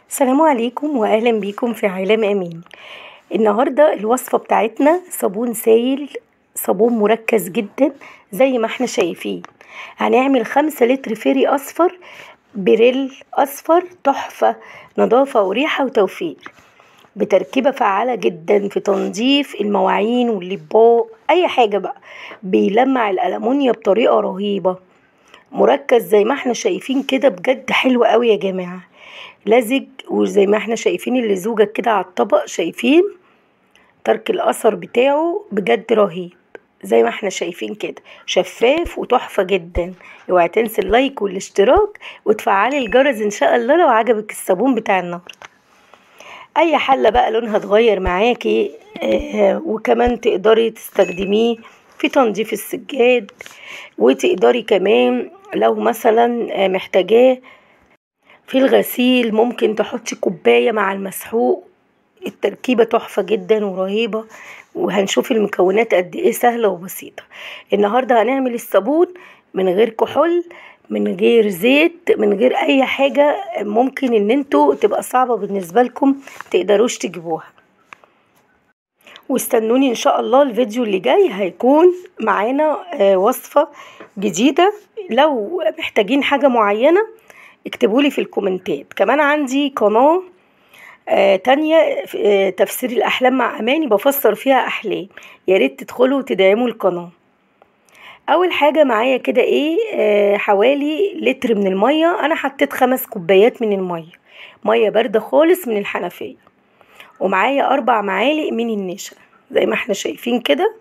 السلام عليكم واهلا بيكم في عالم امين النهارده الوصفه بتاعتنا صابون سايل صابون مركز جدا زي ما احنا شايفين هنعمل خمسة لتر فيري اصفر بريل اصفر تحفه نظافه وريحه وتوفير بتركيبه فعاله جدا في تنظيف المواعين واللباق اي حاجه بقى بيلمع الالمونيا بطريقه رهيبه مركز زي ما احنا شايفين كده بجد حلو قوي يا جماعه لزج وزي ما احنا شايفين اللزوجة كده على الطبق شايفين ترك الاثر بتاعه بجد رهيب زي ما احنا شايفين كده شفاف وتحفة جدا اوعي تنسي اللايك والاشتراك وتفعلي الجرس ان شاء الله لو عجبك الصابون بتاع النهارده اي حلة بقى لونها اتغير معاكي آه وكمان تقدري تستخدميه في تنظيف السجاد وتقدري كمان لو مثلا محتاجاه في الغسيل ممكن تحطي كوباية مع المسحوق التركيبة تحفة جدا ورهيبة وهنشوف المكونات قد ايه سهلة وبسيطة النهاردة هنعمل الصابون من غير كحول من غير زيت من غير اي حاجة ممكن ان انتوا تبقى صعبة بالنسبة لكم تقدروش تجيبوها واستنوني ان شاء الله الفيديو اللي جاي هيكون معانا وصفة جديدة لو محتاجين حاجة معينة اكتبولي في الكومنتات كمان عندي قناة آه تانية آه تفسير الأحلام مع أماني بفسر فيها أحلام ياريت تدخلوا وتدعموا القناة أول حاجة معايا كده إيه آه حوالي لتر من المية أنا حطيت خمس كوبايات من المية مية باردة خالص من الحنفية ومعايا أربع معالق من النشا زي ما احنا شايفين كده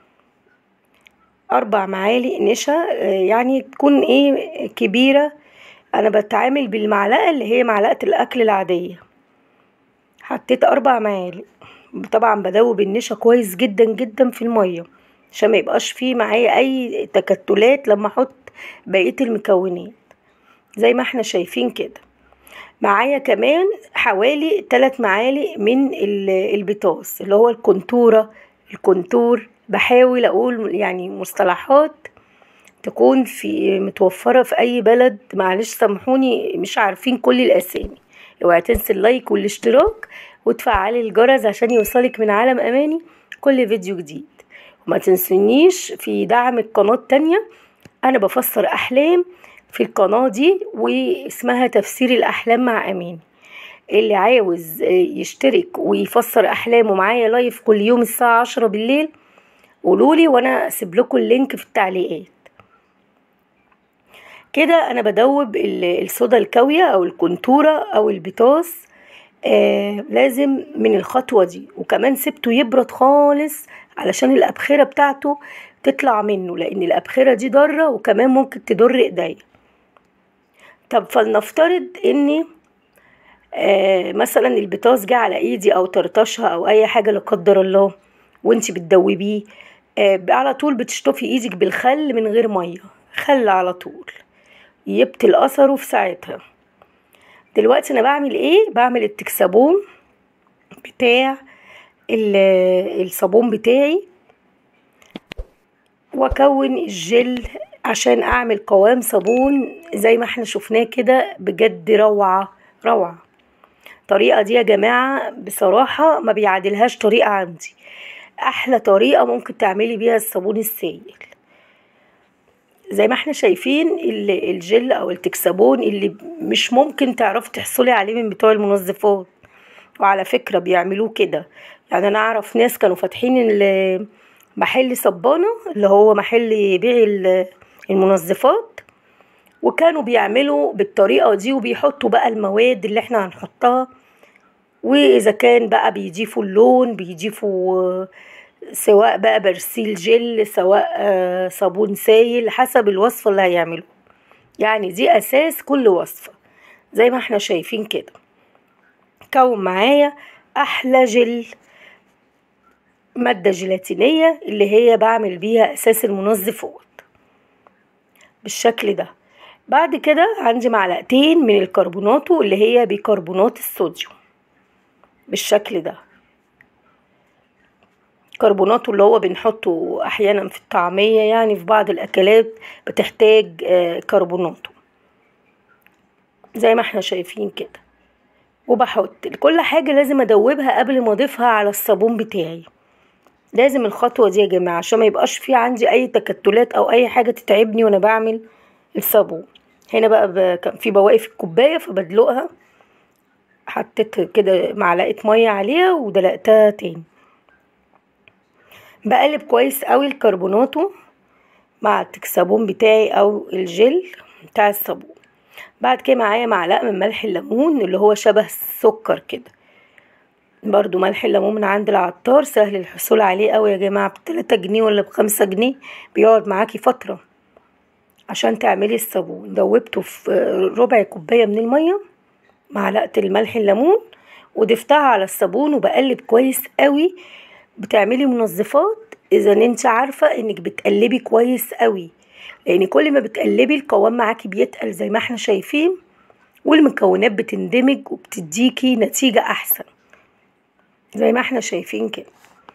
أربع معالق نشا يعني تكون إيه كبيرة انا بتعامل بالمعلقه اللي هي معلقه الاكل العاديه حطيت اربع معالق طبعا بدوب النشا كويس جدا جدا في الميه عشان ما يبقاش فيه معايا اي تكتلات لما احط بقيه المكونات زي ما احنا شايفين كده معايا كمان حوالي 3 معالق من البطاس اللي هو الكونتوره الكونتور بحاول اقول يعني مصطلحات تكون في متوفرة في أي بلد معلش سامحوني مش عارفين كل الأسامي اوعي تنسي اللايك والاشتراك وتفعلي الجرس عشان يوصلك من عالم أماني كل فيديو جديد وما تنسونيش في دعم القناة التانية أنا بفسر أحلام في القناة دي واسمها تفسير الأحلام مع أماني اللي عاوز يشترك ويفسر أحلامه معايا لايف كل يوم الساعة عشرة بالليل قولولي وأنا أسيب لكم اللينك في التعليقات كده انا بدوب الصودا الكاوية او الكونتورة او البطاس آه لازم من الخطوة دي وكمان سبته يبرد خالص علشان الابخرة بتاعته تطلع منه لان الابخرة دي ضارة وكمان ممكن تضر ايديا طب فلنفترض ان آه مثلا البطاس جه على ايدي او طرطشها او اي حاجة لا قدر الله وانتي بتدوبيه آه على طول بتشطفي ايدك بالخل من غير ميه خل على طول يبطل اثره في ساعتها دلوقتي انا بعمل ايه بعمل التكسبون بتاع الصابون بتاعي واكون الجل عشان اعمل قوام صابون زي ما احنا شفناه كده بجد روعة روعة الطريقة دي يا جماعة بصراحة ما بيعادلهاش طريقة عندي احلى طريقة ممكن تعملي بيها الصابون السائل زي ما احنا شايفين الجل او التكسبون اللي مش ممكن تعرفي تحصلي عليه من بتوع المنظفات وعلى فكرة بيعملوه كده يعني انا اعرف ناس كانوا فاتحين محل صبانة اللي هو محل يبيع المنظفات وكانوا بيعملوا بالطريقة دي وبيحطوا بقى المواد اللي احنا هنحطها واذا كان بقى بيضيفوا اللون بيضيفوا سواء بقى برسيل جل سواء صابون سايل حسب الوصفة اللي هيعملوه يعني دي أساس كل وصفة زي ما احنا شايفين كده كون معايا أحلى جل مادة جيلاتينية اللي هي بعمل بيها أساس المنظفات بالشكل ده بعد كده عندي معلقتين من الكربوناتو اللي هي بيكربونات الصوديوم بالشكل ده كربوناته اللي هو بنحطه احيانا في الطعمية يعني في بعض الاكلات بتحتاج كربوناته زي ما احنا شايفين كده وبحط كل حاجة لازم ادوبها قبل ما اضيفها على الصابون بتاعي لازم الخطوة دي يا جماعة عشان ما يبقاش في عندي اي تكتلات او اي حاجة تتعبني وانا بعمل الصابون هنا بقى كان في بواقي في الكوباية فبدلقها حطيت كده معلقة مية عليها ودلقتها تاني بقلب كويس قوي الكربوناتو مع الصابون بتاعي او الجل بتاع الصابون بعد كده معايا معلقة من ملح الليمون اللي هو شبه السكر كده برضو ملح الليمون من عند العطار سهل الحصول عليه قوي يا جماعة بتلاتة جنيه ولا بخمسة جنيه بيقعد معاكي فترة عشان تعملي الصابون دوبته في ربع كوباية من المية معلقة الملح الليمون وضفتها على الصابون وبقلب كويس قوي بتعملي منظفات اذا انت عارفة انك بتقلبي كويس قوي لان كل ما بتقلبي القوام معاكي بيتقل زي ما احنا شايفين والمكونات بتندمج وبتديكي نتيجة احسن زي ما احنا شايفين كده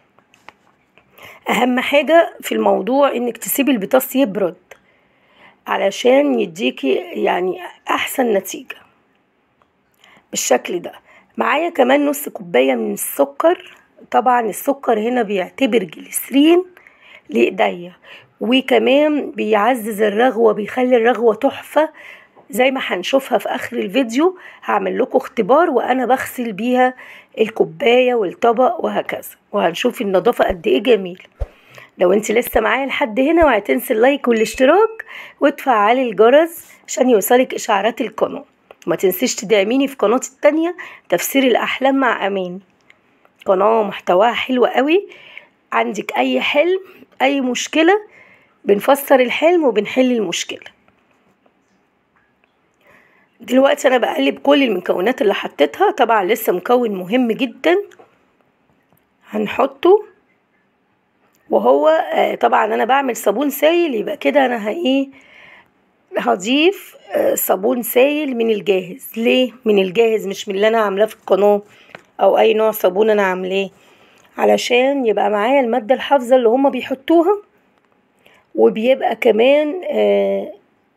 اهم حاجة في الموضوع انك تسيبي البطاطس يبرد علشان يديكي يعني احسن نتيجة بالشكل ده معايا كمان نص كوباية من السكر طبعا السكر هنا بيعتبر جليسرين لايديا وكمان بيعزز الرغوة بيخلي الرغوة تحفة زي ما هنشوفها في اخر الفيديو هعمل لكم اختبار وانا بغسل بيها الكوباية والطبق وهكذا وهنشوف النظافة قد ايه جميل لو انت لسه معايا لحد هنا اوعي تنسي اللايك والاشتراك وتفعلي الجرس عشان يوصلك اشعارات القناة وما تنسيش تدعميني في قناتي التانية تفسير الاحلام مع اماني قناة محتواها حلو قوي عندك اي حلم اي مشكلة بنفسر الحلم وبنحل المشكلة دلوقتي انا بقلب كل المكونات اللي حطيتها طبعا لسه مكون مهم جدا هنحطه وهو طبعا انا بعمل صابون سايل يبقى كده انا ايه هضيف صابون سايل من الجاهز ليه من الجاهز مش من اللي انا عاملاه في القناه او اي نوع صابون انا عاملاه علشان يبقى معايا الماده الحافظه اللي هما بيحطوها وبيبقى كمان آه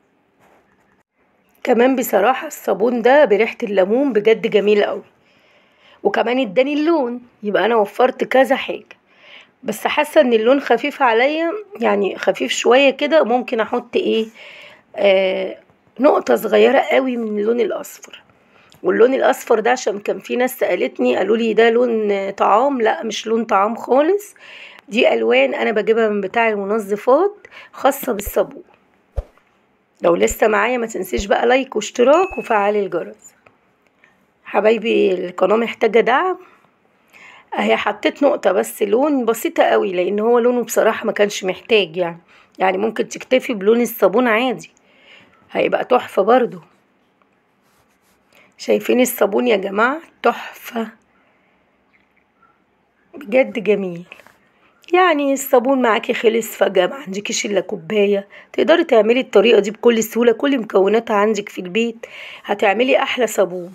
كمان بصراحة الصابون ده بريحة الليمون بجد جميل قوي وكمان اداني اللون يبقى انا وفرت كذا حاجة بس حاسة ان اللون خفيف عليا يعني خفيف شوية كده ممكن احط ايه آه نقطة صغيرة قوي من اللون الاصفر واللون الاصفر ده عشان كان في ناس سألتني قالوا لي ده لون طعام لا مش لون طعام خالص دي الوان انا بجيبها من بتاع المنظفات خاصة بالصابون لو لسه معايا ما تنسيش بقى لايك واشتراك وفعلي الجرس حبايبي القناة محتاجة دعم اهي حطيت نقطة بس لون بسيطة قوي لان هو لونه بصراحة ما كانش محتاج يعني يعني ممكن تكتفي بلون الصابون عادي هيبقى تحفة برضو شايفين الصابون يا جماعة تحفة بجد جميل يعني الصابون معاكي خلص فجأة ما عندكيش الا كوباية تقدري تعملي الطريقة دي بكل سهولة كل مكوناتها عندك في البيت هتعملي احلى صابون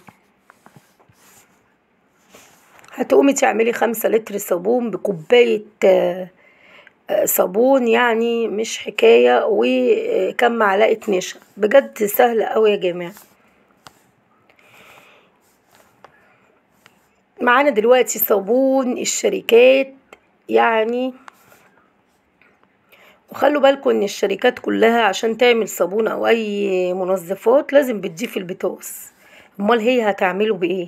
هتقومي تعملي خمسة لتر صابون بكوباية صابون يعني مش حكاية وكم معلقة نشا بجد سهلة اوي يا جماعة معانا دلوقتي صابون الشركات يعني وخلوا بالكم ان الشركات كلها عشان تعمل صابون او اي منظفات لازم بتضيف البتوس امال هي هتعمله بايه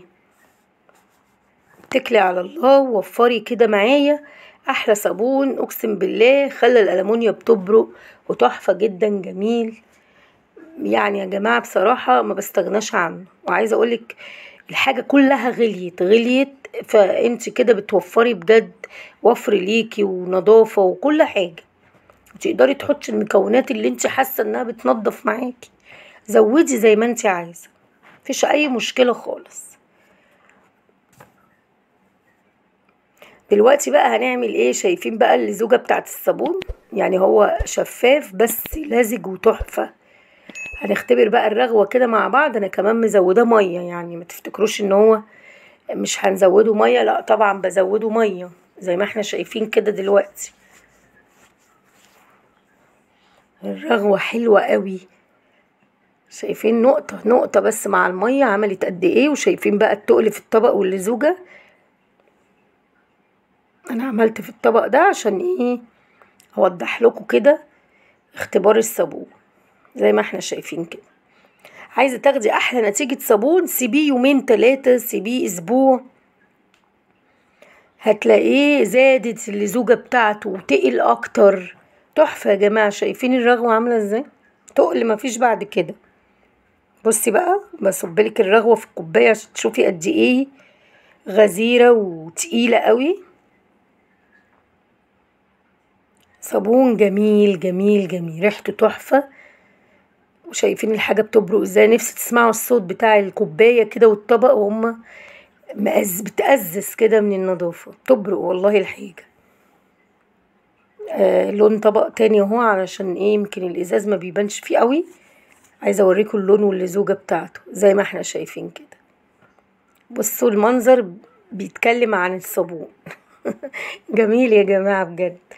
اتكلي على الله ووفري كده معايا احلى صابون اقسم بالله خلى الالمونيا بتبرق وتحفه جدا جميل يعني يا جماعه بصراحه ما بستغناش عنه وعايزه اقولك الحاجه كلها غليت غليت فانت كده بتوفري بجد وفر ليكي ونظافه وكل حاجه وتقدري تحطي المكونات اللي انت حاسه انها بتنضف معاكي زودي زي ما انت عايزه مفيش اي مشكله خالص دلوقتي بقى هنعمل ايه شايفين بقى اللزوجه بتاعت الصابون يعني هو شفاف بس لزج وتحفه هنختبر بقى الرغوه كده مع بعض انا كمان مزوده ميه يعني ما تفتكروش ان هو مش هنزوده ميه لا طبعا بزوده ميه زي ما احنا شايفين كده دلوقتي الرغوه حلوه قوي شايفين نقطة نقطة بس مع المية عملت قد ايه وشايفين بقى التقل في الطبق واللزوجة انا عملت في الطبق ده عشان ايه اوضح لكم كده اختبار الصابون زي ما احنا شايفين كده عايزه تاخدي احلى نتيجه صابون سيبيه يومين تلاتة سيبيه اسبوع هتلاقيه زادت اللزوجه بتاعته وتقل اكتر تحفه يا جماعه شايفين الرغوه عامله ازاي تقل مفيش بعد كده بصي بقى بصبلك الرغوه في الكوبايه عشان تشوفي قد ايه غزيره وتقيله قوي صابون جميل جميل جميل ريحته تحفه وشايفين الحاجه بتبرق ازاي نفسي تسمعوا الصوت بتاع الكوبايه كده والطبق وهم مأز بتأزز كده من النظافه تبرق والله الحاجه آه لون طبق تاني اهو علشان ايه يمكن الازاز ما بيبانش فيه قوي عايزه اوريكم اللون واللزوجه بتاعته زي ما احنا شايفين كده بصوا المنظر بيتكلم عن الصابون جميل يا جماعه بجد